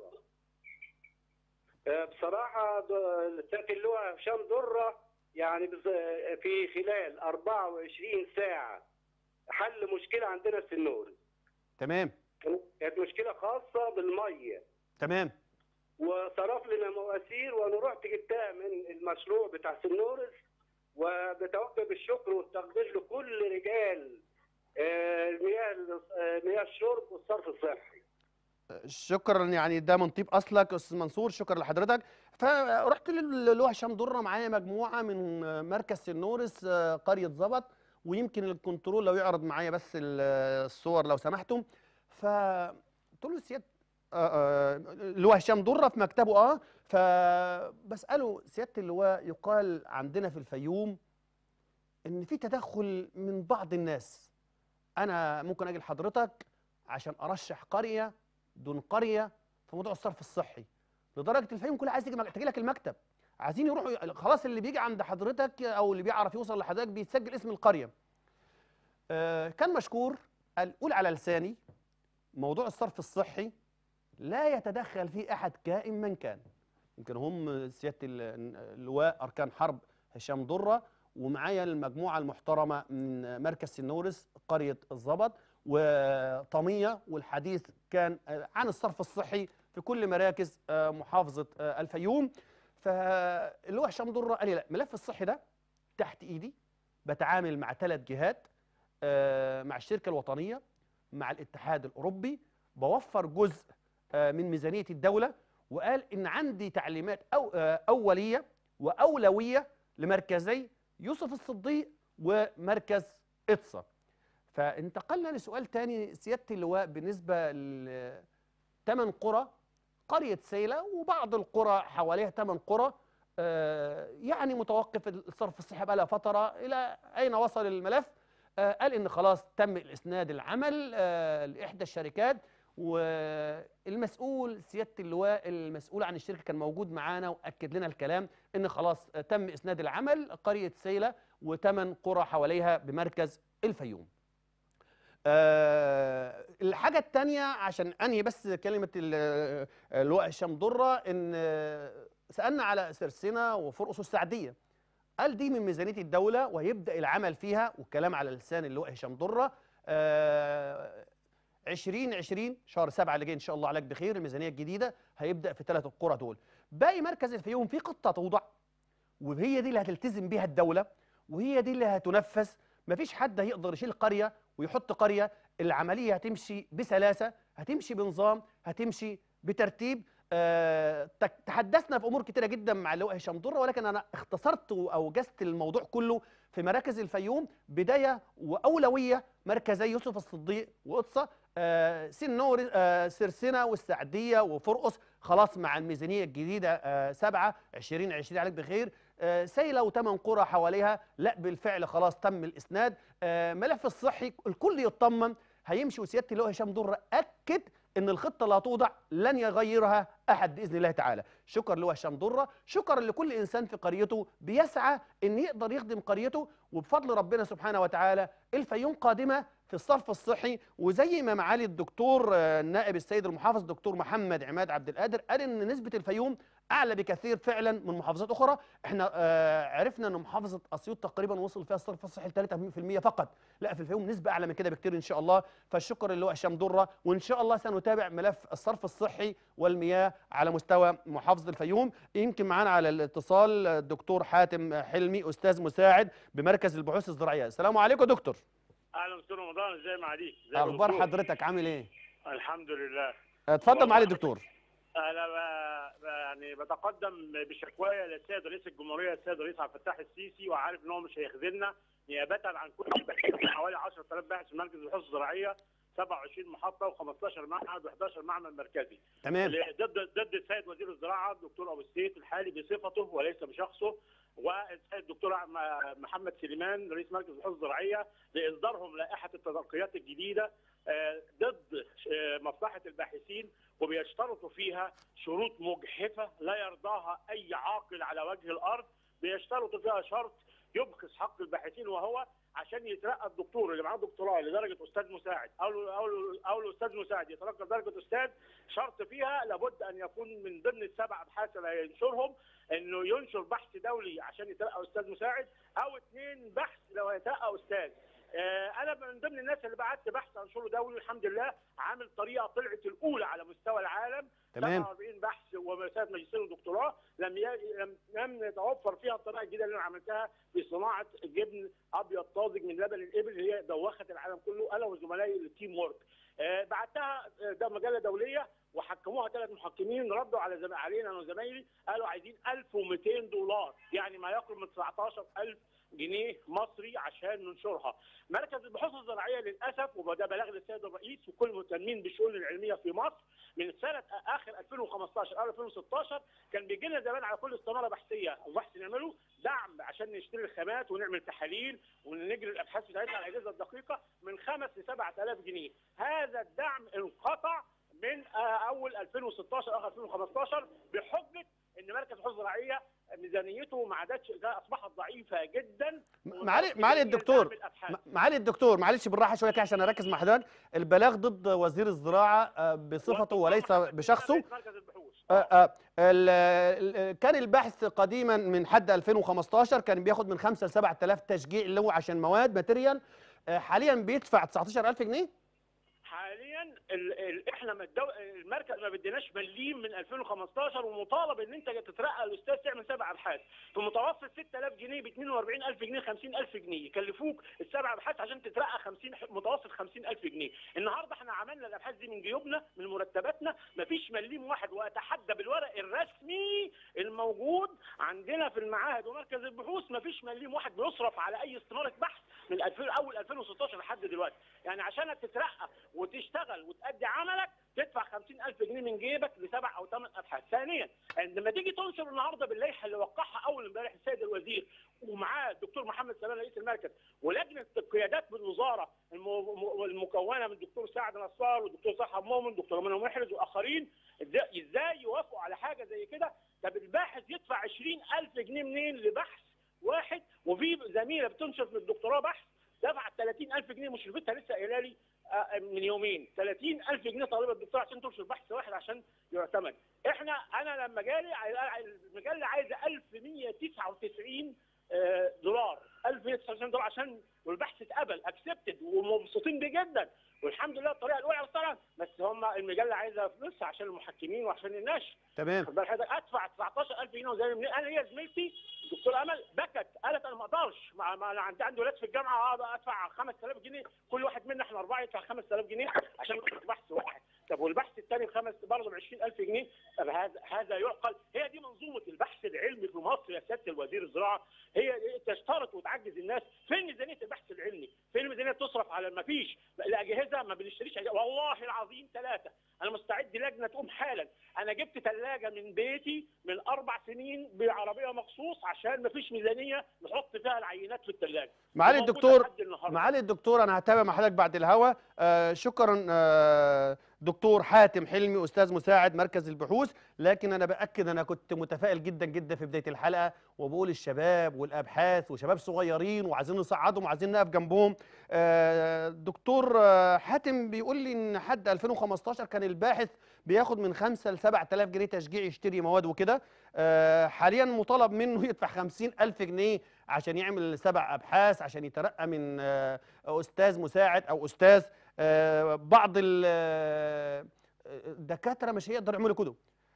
آه، بصراحه د- سياده اللواء هشام دره يعني بز- في خلال 24 ساعه حل مشكله عندنا في النور تمام كانت مشكله خاصه بالميه تمام وصرف لنا مواسير وانا رحت جبتها من المشروع بتاع سنورس وبتوجه بالشكر والتقدير لكل رجال آه، المياه آه، مياه الشرب والصرف الصحي شكرا يعني ده من طيب اصلك يا استاذ منصور شكرا لحضرتك فرحت للواء هشام دره معايا مجموعه من مركز سنورس آه، قريه ظبط ويمكن الكنترول لو يعرض معايا بس ال- الصور لو سمحتم فقلت له سياده آه، آه، اللواء هشام دره في مكتبه اه فبساله سياده اللواء يقال عندنا في الفيوم ان في تدخل من بعض الناس انا ممكن اجي لحضرتك عشان ارشح قريه دون قريه في موضوع الصرف الصحي لدرجه الفيوم كلها عايز تيجي تجي لك المكتب عايزين يروحوا خلاص اللي بيجي عند حضرتك او اللي بيعرف يوصل لحضرتك بيتسجل اسم القريه آه كان مشكور قال قول على لساني موضوع الصرف الصحي لا يتدخل فيه احد كائن من كان يمكن هم سياده ال- اللواء اركان حرب هشام ضره ومعايا المجموعه المحترمه من مركز سنورس قريه الظبط وطميه والحديث كان آه، عن الصرف الصحي في كل مراكز آه، محافظه آه، الفيوم فاللواء هشام ضره قال لي لا الملف الصحي ده تحت ايدي بتعامل مع ثلاث جهات آه، مع الشركه الوطنيه مع الاتحاد الاوروبي بوفر جزء آه، من ميزانيه الدوله وقال ان عندي تعليمات أو آه، اوليه واولويه لمركزي يوسف الصديق ومركز اطسا فانتقلنا لسؤال تاني سياده اللواء بالنسبه لثمان قرى قريه سيله وبعض القرى حواليها ثمان قرى آه، يعني متوقف الصرف الصحي بقى لها فتره الى اين وصل الملف آه، قال ان خلاص تم الاسناد العمل آه، لاحدى الشركات والمسؤول سياده اللواء المسؤول عن الشركه كان موجود معانا واكد لنا الكلام ان خلاص آه، تم اسناد العمل قريه سيله وثمان قرى حواليها بمركز الفيوم. آه، الحاجه الثانيه عشان انهي بس كلمه ال- اللواء هشام ضره ان آه، سالنا على سرسنه وفرقس السعديه قال دي من ميزانيه الدوله وهيبدا العمل فيها والكلام على لسان اللواء هشام ضره آه 2020 شهر 7 اللي جاي ان شاء الله عليك بخير الميزانيه الجديده هيبدا في ثلاث القرى دول باقي مركز الفيوم في خطه توضع وهي دي اللي هتلتزم بيها الدوله وهي دي اللي هتنفذ مفيش حد هيقدر يشيل قريه ويحط قريه العمليه هتمشي بسلاسه هتمشي بنظام هتمشي بترتيب آه، تك- تحدثنا في امور كتيره جدا مع اللواء هشام دره ولكن انا اختصرت واوجزت الموضوع كله في مراكز الفيوم بدايه واولويه مركزي يوسف الصديق وقدصه آه، سنور آه، سرسنه والسعديه وفرقص خلاص مع الميزانيه الجديده آه، سبعه 2020 عليك بخير آه، سيله وثمان قرى حواليها لا بالفعل خلاص تم الاسناد آه، ملف الصحي الكل يطمن هيمشي وسياده اللواء هشام دره اكد ان الخطه اللي هتوضع لن يغيرها احد باذن الله تعالى شكرا لواء هشام دره شكرا لكل انسان في قريته بيسعى ان يقدر يخدم قريته وبفضل ربنا سبحانه وتعالى الفيوم قادمه في الصرف الصحي وزي ما معالي الدكتور آه، النائب السيد المحافظ دكتور محمد عماد عبد القادر قال ان نسبه الفيوم اعلى بكثير فعلا من محافظات اخرى احنا آه، عرفنا ان محافظه اسيوط تقريبا وصل فيها الصرف الصحي ل 3% فقط لا في الفيوم نسبه اعلى من كده بكتير ان شاء الله فالشكر للواء هشام دره وان شاء الله سنتابع ملف الصرف الصحي والمياه على مستوى محافظه الفيوم يمكن معانا على الاتصال الدكتور حاتم حلمي استاذ مساعد بمركز البحوث الزراعيه السلام عليكم يا دكتور اهلا استاذ رمضان ازاي معاليك ازي اخبار الدكتور؟ حضرتك عامل ايه الحمد لله اتفضل معالي الدكتور انا ب- ب- يعني بتقدم بشكوايا للسيد رئيس الجمهوريه السيد الرئيس عبد الفتاح السيسي وعارف ان هو مش هيخذلنا نيابه عن كل الباحثين حوالي 10000 باحث في مركز البحوث الزراعيه 27 محطه و15 معهد و11 معمل مركزي تمام ضد ضد السيد وزير الزراعه الدكتور ابو السيد الحالي بصفته وليس بشخصه والسيد الدكتور م- محمد سليمان رئيس مركز البحوث الزراعيه لاصدارهم لائحه التدقيات الجديده آه، ضد آه، مصلحه الباحثين وبيشترطوا فيها شروط مجحفه لا يرضاها اي عاقل على وجه الارض بيشترطوا فيها شرط يبخس حق الباحثين وهو عشان يترقى الدكتور اللي معاه دكتوراه لدرجه استاذ مساعد او او او الاستاذ مساعد يترقى لدرجه استاذ شرط فيها لابد ان يكون من ضمن السبع ابحاث اللي هينشرهم انه ينشر بحث دولي عشان يترقى استاذ مساعد او اثنين بحث لو هيترقى استاذ آه، انا من ضمن الناس اللي بعت بحث انشره دولي الحمد لله عامل طريقه طلعت الاولى على مستوى العالم تمام 47 بحث ومسافه ماجستير ودكتوراه لم ي... لم لم يتوفر فيها الطريقه الجديده اللي انا عملتها في صناعه جبن ابيض طازج من لبن الابل اللي هي دوخت العالم كله انا وزملائي التيم وورك آه، بعتها آه، ده مجله دوليه وحكموها ثلاث محكمين ردوا على زم... علينا انا وزمايلي قالوا عايزين 1200 دولار يعني ما يقرب من 19000 جنيه مصري عشان ننشرها. مركز البحوث الزراعيه للاسف وده بلاغ للسيد الرئيس وكل المهتمين بالشؤون العلميه في مصر من سنه اخر 2015 او 2016 كان بيجي لنا زمان على كل استماره بحثيه او بحث نعمله دعم عشان نشتري الخامات ونعمل تحاليل ونجري الابحاث بتاعتنا على الاجهزه الدقيقه من 5 ل 7000 جنيه. هذا الدعم انقطع من آه، اول 2016 او 2015 بحجه ان مركز البحوث الزراعيه ميزانيته ما عادتش ده اصبحت ضعيفه جدا معالي معالي الدكتور دعم الأبحاث. م- معالي الدكتور معلش بالراحه شويه كده عشان اركز مع حضرتك البلاغ ضد وزير الزراعه آه، بصفته وليس بشخصه مركز البحوث آه، آه، ال- ال- كان البحث قديما من حد 2015 كان بياخد من 5 ل 7000 تشجيع اللي هو عشان مواد ماتيريال آه، حاليا بيدفع 19000 جنيه حاليا ال ال احنا ما الدو... المركز ما بديناش مليم من 2015 ومطالب ان انت تترقى الاستاذ تعمل سبع ابحاث في متوسط 6000 جنيه ب 42000 جنيه 50000 جنيه يكلفوك السبع ابحاث عشان تترقى 50 متوسط 50000 جنيه النهارده احنا عملنا الابحاث دي من جيوبنا من مرتباتنا ما فيش مليم واحد واتحدى بالورق الرسمي الموجود عندنا في المعاهد ومركز البحوث ما فيش مليم واحد بيصرف على اي استماره بحث من 2000 اول 2016 لحد دلوقتي يعني عشان تترقى وتشتغل وتأدي عملك تدفع 50000 جنيه من جيبك لسبع او ثمان ابحاث ثانيا لما تيجي تنشر النهارده باللائحه اللي وقعها اول امبارح السيد الوزير ومعاه الدكتور محمد سلام رئيس المركز ولجنه القيادات بالوزاره الم- م- المكونه من الدكتور سعد نصار والدكتور صالح مؤمن والدكتور منى محرز واخرين ازاي إزاي يوافقوا على حاجه زي كده طب الباحث يدفع 20000 جنيه منين لبحث واحد وفي زميله بتنشر في الدكتوراه بحث دفعت 30000 جنيه مشرفتها لسه قايله لي آه، من يومين 30000 جنيه طالبه الدكتور عشان تنشر بحث واحد عشان يعتمد احنا انا لما جالي عاي- المجله عايزه 1199 آه، دولار 1199 دولار عشان والبحث اتقبل اكسبتد ومبسوطين بيه جدا والحمد لله الطريقه الاولى والثانيه بس هم المجله عايزه فلوس عشان المحكمين وعشان النشر تمام خد بالك حضرتك ادفع 19000 جنيه وزي منين انا هي زميلتي الدكتوره امل بكت قالت انا ما اقدرش ما ما انا عندي عندي ولاد في الجامعه اقعد ادفع 5000 جنيه كل واحد منا احنا اربعه يدفع 5000 جنيه عشان نخرج بحث واحد طب والبحث الثاني بخمس برضه ب 20000 جنيه طب هذا هذا يعقل هي دي منظومه البحث العلمي في مصر يا سياده الوزير الزراعه هي تشترط وتعجز الناس فين ميزانيه البحث العلمي؟ فين الميزانيه تصرف على ما فيش الاجهزه ما بنشتريش أجهزة. والله العظيم ثلاثه انا مستعد لجنه تقوم حالا انا جبت ثلاجه من بيتي من اربع سنين بعربيه مخصوص عشان ما فيش ميزانيه نحط فيها العينات في الثلاجه معالي وموجودة الدكتور لحد النهاردة. معالي الدكتور انا هتابع مع حضرتك بعد الهوا آه شكرا آه دكتور حاتم حلمي استاذ مساعد مركز البحوث لكن انا باكد انا كنت متفائل جدا جدا في بدايه الحلقه وبقول الشباب والابحاث وشباب صغيرين وعايزين نصعدهم وعايزين نقف جنبهم آه دكتور آه حاتم بيقول لي ان حد 2015 كان الباحث بياخد من 5 ل 7000 جنيه تشجيع يشتري مواد وكده آه حاليا مطالب منه يدفع 50000 جنيه عشان يعمل سبع ابحاث عشان يترقى من آه، استاذ مساعد او استاذ آه، بعض ال- آه، الدكاتره مش هيقدروا يعملوا كده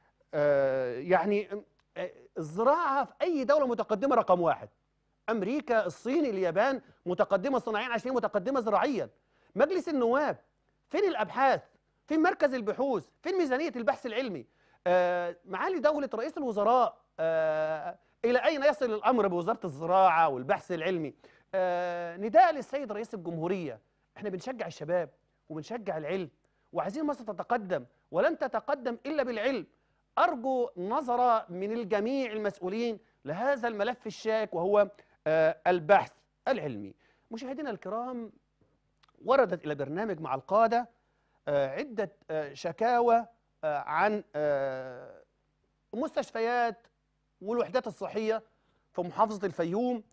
آه، يعني آه، الزراعه في اي دوله متقدمه رقم واحد امريكا الصين اليابان متقدمه صناعيا عشان متقدمه زراعيا مجلس النواب فين الابحاث فين مركز البحوث فين ميزانيه البحث العلمي آه، معالي دوله رئيس الوزراء آه، الى اين يصل الامر بوزاره الزراعه والبحث العلمي آه، نداء للسيد رئيس الجمهوريه احنا بنشجع الشباب وبنشجع العلم وعايزين مصر تتقدم ولن تتقدم الا بالعلم ارجو نظره من الجميع المسؤولين لهذا الملف الشائك وهو آه، البحث العلمي مشاهدينا الكرام وردت الى برنامج مع القاده آه، عده آه، شكاوى آه، عن آه، مستشفيات والوحدات الصحيه في محافظه الفيوم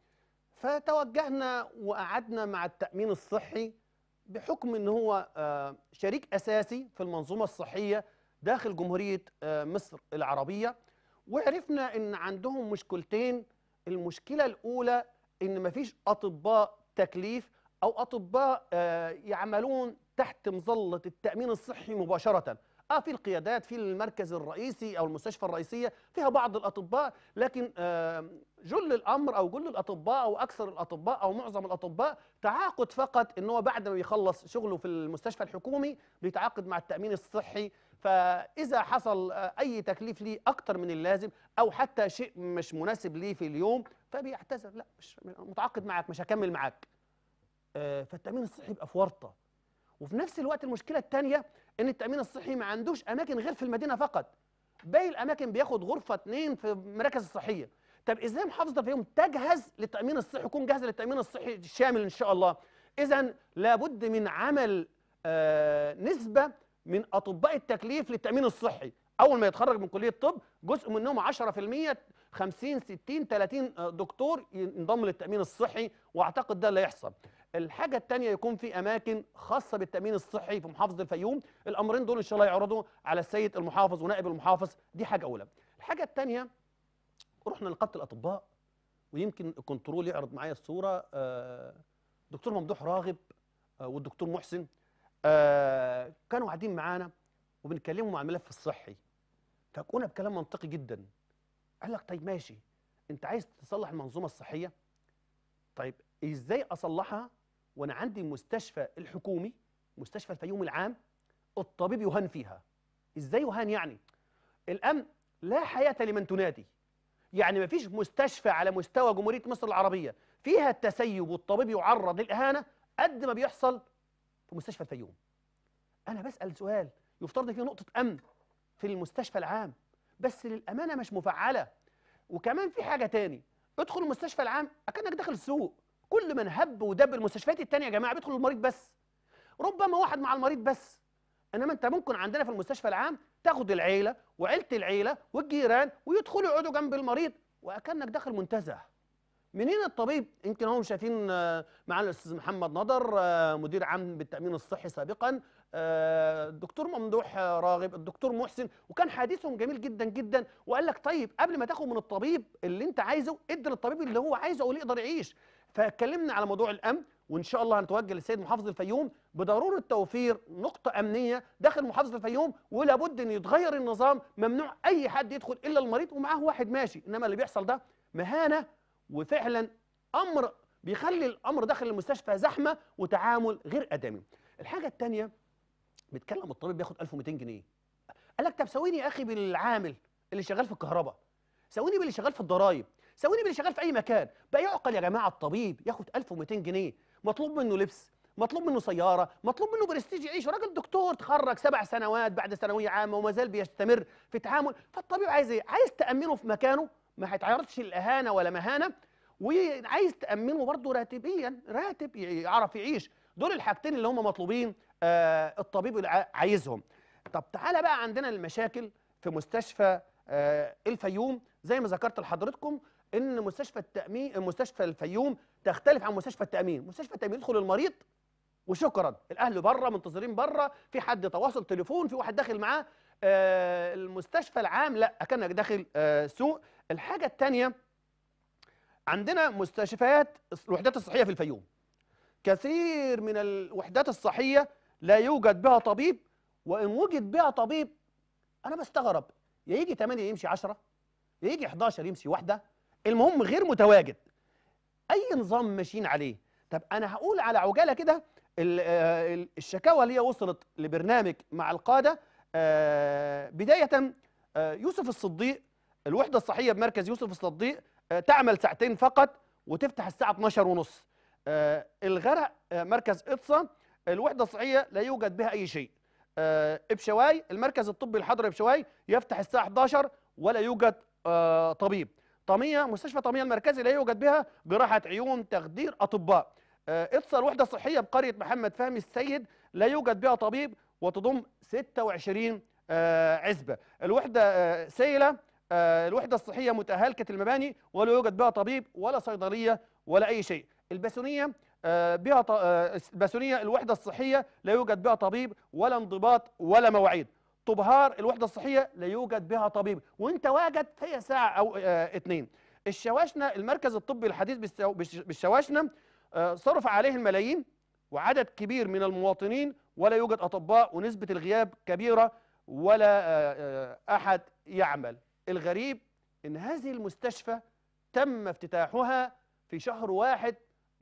فتوجهنا وقعدنا مع التامين الصحي بحكم ان هو آه، شريك اساسي في المنظومه الصحيه داخل جمهوريه آه، مصر العربيه وعرفنا ان عندهم مشكلتين المشكله الاولى ان مفيش اطباء تكليف او اطباء آه، يعملون تحت مظله التامين الصحي مباشره اه في القيادات في المركز الرئيسي او المستشفى الرئيسيه فيها بعض الاطباء لكن آه، جل الامر او جل الاطباء او اكثر الاطباء او معظم الاطباء تعاقد فقط ان هو بعد ما يخلص شغله في المستشفى الحكومي بيتعاقد مع التامين الصحي فاذا حصل آه، اي تكليف ليه اكتر من اللازم او حتى شيء مش مناسب ليه في اليوم فبيعتذر لا مش متعاقد معاك مش هكمل معاك آه، فالتامين الصحي يبقى في ورطه وفي نفس الوقت المشكله الثانيه ان التامين الصحي ما عندوش اماكن غير في المدينه فقط باقي الاماكن بياخد غرفه اثنين في المراكز الصحيه طب ازاي محافظه الفيوم تجهز للتامين الصحي يكون جاهزه للتامين الصحي الشامل ان شاء الله اذا لابد من عمل آه نسبه من اطباء التكليف للتامين الصحي اول ما يتخرج من كليه الطب جزء منهم 10% 50 60 30 دكتور ينضم للتامين الصحي واعتقد ده اللي هيحصل الحاجة التانية يكون في أماكن خاصة بالتأمين الصحي في محافظة الفيوم الأمرين دول إن شاء الله يعرضوا على السيد المحافظ ونائب المحافظ دي حاجة أولى الحاجة التانية رحنا لقبة الأطباء ويمكن الكنترول يعرض معايا الصورة آه، دكتور ممدوح راغب آه، والدكتور محسن آه، كانوا قاعدين معانا وبنتكلموا مع الملف الصحي فكنا بكلام منطقي جدا قال لك طيب ماشي انت عايز تصلح المنظومه الصحيه طيب ازاي اصلحها وانا عندي المستشفى الحكومي مستشفى الفيوم العام الطبيب يهان فيها ازاي يهان يعني الامن لا حياه لمن تنادي يعني مفيش مستشفى على مستوى جمهوريه مصر العربيه فيها التسيب والطبيب يعرض للاهانه قد ما بيحصل في مستشفى الفيوم انا بسال سؤال يفترض فيه نقطه امن في المستشفى العام بس للامانه مش مفعله وكمان في حاجه تاني ادخل المستشفى العام اكنك داخل السوق كل من هب ودب المستشفيات التانية يا جماعه بيدخل المريض بس ربما واحد مع المريض بس انما انت ممكن عندنا في المستشفى العام تاخد العيله وعيله العيله والجيران ويدخلوا يقعدوا جنب المريض واكنك داخل منتزه منين الطبيب يمكن هم شايفين آه، معانا الاستاذ محمد نضر آه، مدير عام بالتامين الصحي سابقا آه، الدكتور ممدوح آه، راغب الدكتور محسن وكان حديثهم جميل جدا جدا وقال لك طيب قبل ما تاخد من الطبيب اللي انت عايزه ادي للطبيب اللي هو عايزه او اللي يقدر يعيش فاتكلمنا على موضوع الامن وان شاء الله هنتوجه للسيد محافظ الفيوم بضروره توفير نقطه امنيه داخل محافظه الفيوم ولابد ان يتغير النظام ممنوع اي حد يدخل الا المريض ومعاه واحد ماشي انما اللي بيحصل ده مهانه وفعلا امر بيخلي الامر داخل المستشفى زحمه وتعامل غير ادمي الحاجه الثانيه بيتكلم الطبيب بياخد 1200 جنيه قال لك طب ساويني يا اخي بالعامل اللي شغال في الكهرباء ساويني باللي شغال في الضرايب ساويني باللي شغال في اي مكان بقى يعقل يا جماعه الطبيب ياخد 1200 جنيه مطلوب منه لبس مطلوب منه سياره مطلوب منه برستيج يعيش راجل دكتور تخرج سبع سنوات بعد ثانويه عامه وما زال بيستمر في تعامل فالطبيب عايز ايه عايز تامنه في مكانه ما هيتعرضش الاهانه ولا مهانه وعايز تامنه برضه راتبيا راتب يعرف يعيش دول الحاجتين اللي هم مطلوبين آه الطبيب اللي ع- عايزهم طب تعالى بقى عندنا المشاكل في مستشفى آه الفيوم زي ما ذكرت لحضرتكم ان مستشفى التامين مستشفى الفيوم تختلف عن مستشفى التامين مستشفى التامين يدخل المريض وشكرا الاهل بره منتظرين بره في حد تواصل تليفون في واحد داخل معاه آه المستشفى العام لا كانك داخل آه سوق الحاجه الثانيه عندنا مستشفيات الوحدات الصحيه في الفيوم كثير من الوحدات الصحيه لا يوجد بها طبيب وان وجد بها طبيب انا بستغرب يا يجي 8 يمشي 10 يا يجي 11 يمشي واحده المهم غير متواجد اي نظام ماشيين عليه طب انا هقول على عجاله كده ال- آه، ال- الشكاوى اللي هي وصلت لبرنامج مع القاده آه، بدايه آه، يوسف الصديق الوحده الصحيه بمركز يوسف الصديق آه، تعمل ساعتين فقط وتفتح الساعه 12 ونص آه، الغرق آه، مركز اقصى الوحده الصحيه لا يوجد بها اي شيء آه، ابشواي المركز الطبي الحضري ابشواي يفتح الساعه 11 ولا يوجد آه، طبيب طميه مستشفى طميه المركزي لا يوجد بها جراحه عيون تخدير اطباء آه، اقصى الوحده الصحيه بقريه محمد فهمي السيد لا يوجد بها طبيب وتضم 26 آه، عزبه الوحده آه، سيله آه، الوحده الصحيه متهالكه المباني ولا يوجد بها طبيب ولا صيدليه ولا اي شيء الباسونيه آه، بها ط- آه، الباسونيه الوحده الصحيه لا يوجد بها طبيب ولا انضباط ولا مواعيد طبهار الوحده الصحيه لا يوجد بها طبيب وانت واجد فهي ساعه او آه، اتنين الشواشنه المركز الطبي الحديث بالسو- بالش- بالشواشنه آه، صرف عليه الملايين وعدد كبير من المواطنين ولا يوجد اطباء ونسبه الغياب كبيره ولا آه، آه، احد يعمل الغريب ان هذه المستشفى تم افتتاحها في شهر واحد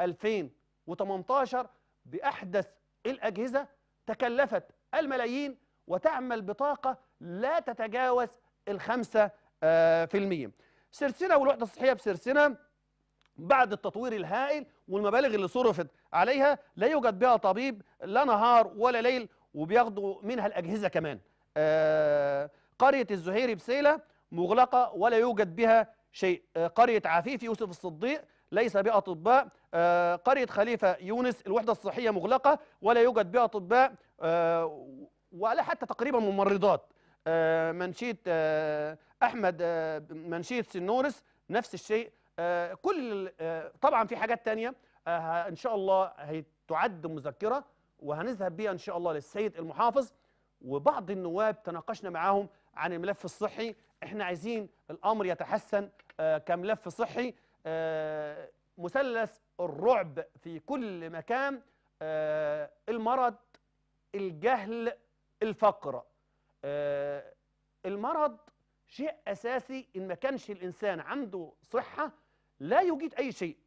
2018 باحدث الاجهزه تكلفت الملايين وتعمل بطاقه لا تتجاوز الخمسة آه، في المية سرسنة والوحدة الصحية بسرسنة بعد التطوير الهائل والمبالغ اللي صرفت عليها لا يوجد بها طبيب لا نهار ولا ليل وبياخدوا منها الأجهزة كمان آه، قرية الزهيري بسيلة مغلقة ولا يوجد بها شيء آه، قرية عفيف يوسف الصديق ليس بها أطباء آه، قرية خليفة يونس الوحدة الصحية مغلقة ولا يوجد بها أطباء آه، ولا حتى تقريبا ممرضات آه، منشية آه، أحمد آه، منشية سنورس نفس الشيء آه، كل آه، طبعا في حاجات تانية آه، إن شاء الله هتعد مذكرة وهنذهب بيها إن شاء الله للسيد المحافظ وبعض النواب تناقشنا معاهم عن الملف الصحي احنا عايزين الأمر يتحسن آه، كملف صحي آه، مثلث الرعب في كل مكان آه، المرض الجهل الفقر آه، المرض شيء اساسي ان ما كانش الانسان عنده صحه لا يجيد اي شيء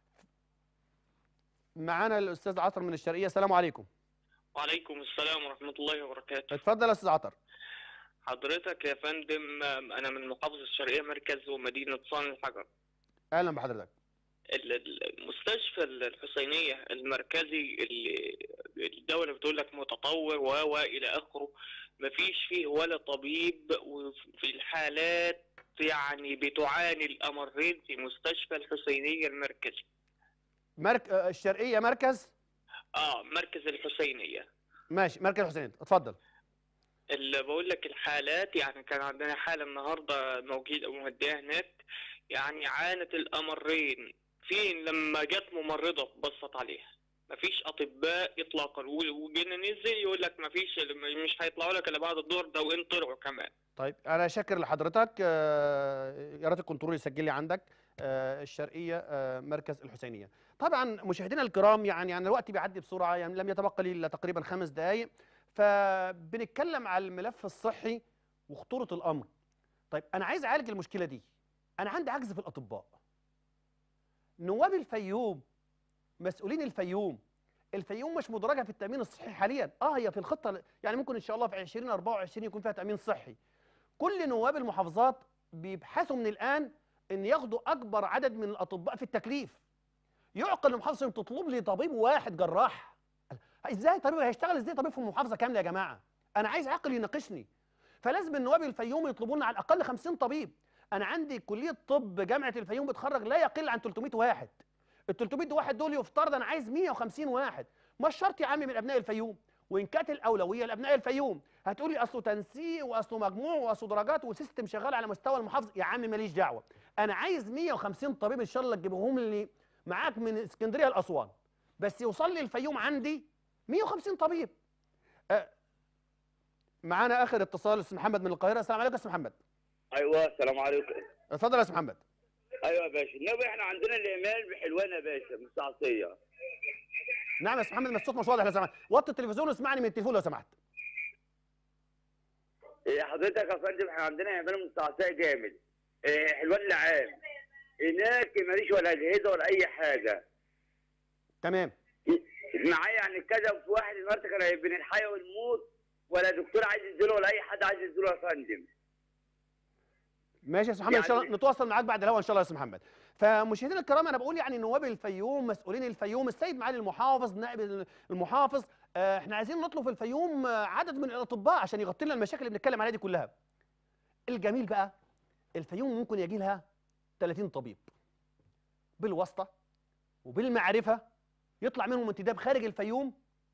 معانا الاستاذ عطر من الشرقيه السلام عليكم وعليكم السلام ورحمة الله وبركاته اتفضل يا استاذ عطر حضرتك يا فندم أنا من محافظة الشرقية مركز ومدينة صان الحجر اهلا بحضرتك ال- ال- المستشفى الحسينية المركزي اللي الدولة بتقول لك متطور و و إلى آخره مفيش فيه ولا طبيب وفي الحالات يعني بتعاني الأمرين في مستشفى الحسينية المركزي مرك... آه، الشرقيه مركز اه مركز الحسينية ماشي مركز حسين اتفضل اللي بقول لك الحالات يعني كان عندنا حالة النهاردة موجودة مودية هناك يعني عانت الأمرين في لما جت ممرضة بصت عليها مفيش أطباء إطلاقا و- وجينا ننزل يقول لك مفيش مش هيطلعوا لك إلا بعد الظهر ده وإن طلعوا كمان طيب انا شاكر لحضرتك آه، يا ريت الكنترول يسجل لي عندك آه، الشرقيه آه، مركز الحسينيه طبعا مشاهدينا الكرام يعني يعني الوقت بيعدي بسرعه يعني لم يتبقى لي الا تقريبا خمس دقائق فبنتكلم على الملف الصحي وخطوره الامر طيب انا عايز اعالج المشكله دي انا عندي عجز في الاطباء نواب الفيوم مسؤولين الفيوم الفيوم مش مدرجه في التامين الصحي حاليا اه هي في الخطه يعني ممكن ان شاء الله في 2024 يكون فيها تامين صحي كل نواب المحافظات بيبحثوا من الان ان ياخدوا اكبر عدد من الاطباء في التكليف يعقل المحافظه ان تطلب لي طبيب واحد جراح ازاي طبيب هيشتغل ازاي طبيب في المحافظه كامله يا جماعه انا عايز عقل يناقشني فلازم النواب الفيوم يطلبوا لنا على الاقل 50 طبيب انا عندي كليه طب جامعه الفيوم بتخرج لا يقل عن 300 واحد ال 300 واحد دول يفترض انا عايز 150 واحد مش شرط يا عم من ابناء الفيوم وان كانت الاولويه لابناء الفيوم هتقول لي اصله تنسيق واصله مجموع واصله درجات وسيستم شغال على مستوى المحافظه يا عم ماليش دعوه انا عايز 150 طبيب ان شاء الله تجيبهم لي معاك من اسكندريه لاسوان بس يوصل لي الفيوم عندي 150 طبيب أه معانا اخر اتصال استاذ محمد من القاهره السلام عليكم يا استاذ محمد ايوه السلام عليكم اتفضل يا استاذ محمد ايوه يا باشا النبي احنا عندنا الايمان بحلوان يا باشا مستعصيه نعم يا استاذ محمد بس الصوت مش واضح لو سمحت وطي التلفزيون واسمعني من التليفون لو سمحت إيه حضرتك يا فندم احنا عندنا ايمان مستعصيه جامد إيه حلوان العام هناك ماليش ولا اجهزه ولا اي حاجه تمام معايا يعني كذا في واحد النهارده كان بين الحياه والموت ولا دكتور عايز يديله ولا اي حد عايز يديله يا فندم ماشي يا استاذ محمد ان شاء الله يعني- نتواصل معاك بعد الهوا ان شاء الله يا استاذ محمد فمشاهدينا الكرام انا بقول يعني نواب الفيوم مسؤولين الفيوم السيد معالي المحافظ نائب المحافظ آه، احنا عايزين نطلب في الفيوم آه، عدد من الاطباء عشان يغطي لنا المشاكل اللي بنتكلم عليها دي كلها الجميل بقى الفيوم ممكن يجي لها 30 طبيب بالواسطه وبالمعرفه يطلع منهم انتداب خارج الفيوم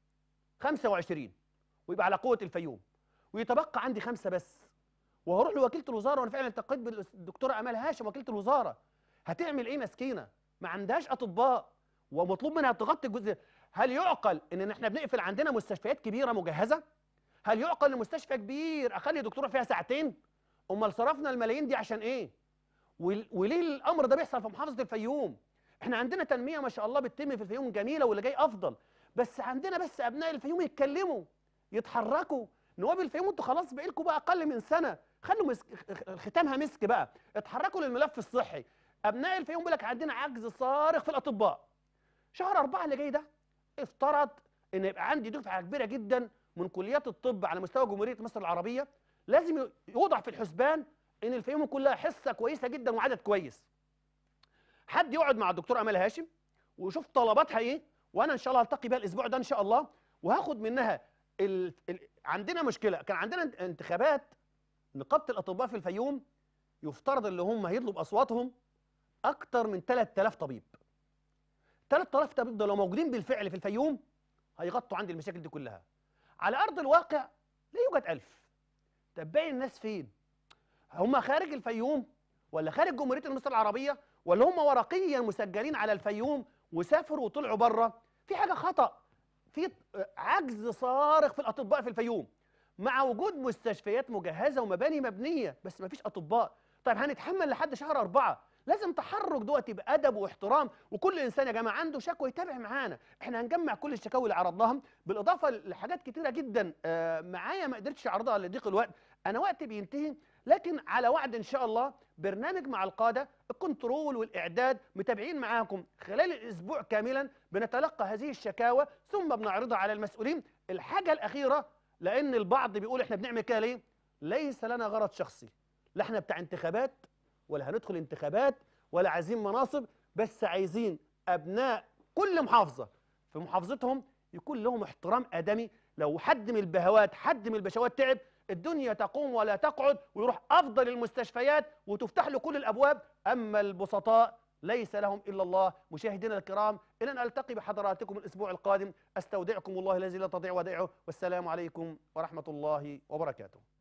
25 ويبقى على قوه الفيوم ويتبقى عندي خمسه بس وهروح لوكيله الوزاره وانا فعلا التقيت بالدكتوره امال هاشم وكيله الوزاره هتعمل ايه مسكينه ما عندهاش اطباء ومطلوب منها تغطي الجزء هل يعقل ان احنا بنقفل عندنا مستشفيات كبيره مجهزه هل يعقل ان مستشفى كبير اخلي دكتوره فيها ساعتين امال صرفنا الملايين دي عشان ايه ول- وليه الامر ده بيحصل في محافظه الفيوم احنا عندنا تنميه ما شاء الله بتتم في الفيوم جميله واللي جاي افضل بس عندنا بس ابناء الفيوم يتكلموا يتحركوا نواب الفيوم انتوا خلاص بقى لكم بقى اقل من سنه خلوا مسك ختامها مسك بقى اتحركوا للملف الصحي ابناء الفيوم بيقول لك عندنا عجز صارخ في الاطباء شهر أربعة اللي جاي ده افترض ان يبقى عندي دفعه كبيره جدا من كليات الطب على مستوى جمهوريه مصر العربيه لازم يوضع في الحسبان ان الفيوم كلها حصه كويسه جدا وعدد كويس حد يقعد مع الدكتور امال هاشم ويشوف طلباتها ايه وانا ان شاء الله هلتقي بيها الاسبوع ده ان شاء الله وهاخد منها ال... ال... عندنا مشكله كان عندنا انت- انتخابات نقابه الاطباء في الفيوم يفترض اللي هم هيطلب اصواتهم اكتر من 3000 طبيب 3000 طبيب ده لو موجودين بالفعل في الفيوم هيغطوا عندي المشاكل دي كلها على ارض الواقع لا يوجد ألف طب باقي الناس فين هم خارج الفيوم ولا خارج جمهوريه مصر العربيه ولا هم ورقيا مسجلين على الفيوم وسافروا وطلعوا بره في حاجه خطا في عجز صارخ في الاطباء في الفيوم مع وجود مستشفيات مجهزه ومباني مبنيه بس ما فيش اطباء طيب هنتحمل لحد شهر أربعة لازم تحرك دلوقتي بأدب واحترام وكل إنسان يا جماعة عنده شكوى يتابع معانا احنا هنجمع كل الشكاوي اللي عرضناها بالإضافة لحاجات كتيرة جدا آه، معايا ما قدرتش أعرضها لضيق الوقت أنا وقتي بينتهي لكن على وعد إن شاء الله برنامج مع القادة الكنترول والإعداد متابعين معاكم خلال الأسبوع كاملا بنتلقى هذه الشكاوى ثم بنعرضها على المسؤولين الحاجة الأخيرة لأن البعض بيقول احنا بنعمل كده ليه ليس لنا غرض شخصي لا احنا بتاع انتخابات ولا هندخل انتخابات ولا عايزين مناصب بس عايزين ابناء كل محافظه في محافظتهم يكون لهم احترام ادمي لو حد من البهوات حد من البشوات تعب الدنيا تقوم ولا تقعد ويروح افضل المستشفيات وتفتح له كل الابواب اما البسطاء ليس لهم الا الله مشاهدينا الكرام الى ان التقي بحضراتكم الاسبوع القادم استودعكم الله الذي لا تضيع ودائعه والسلام عليكم ورحمه الله وبركاته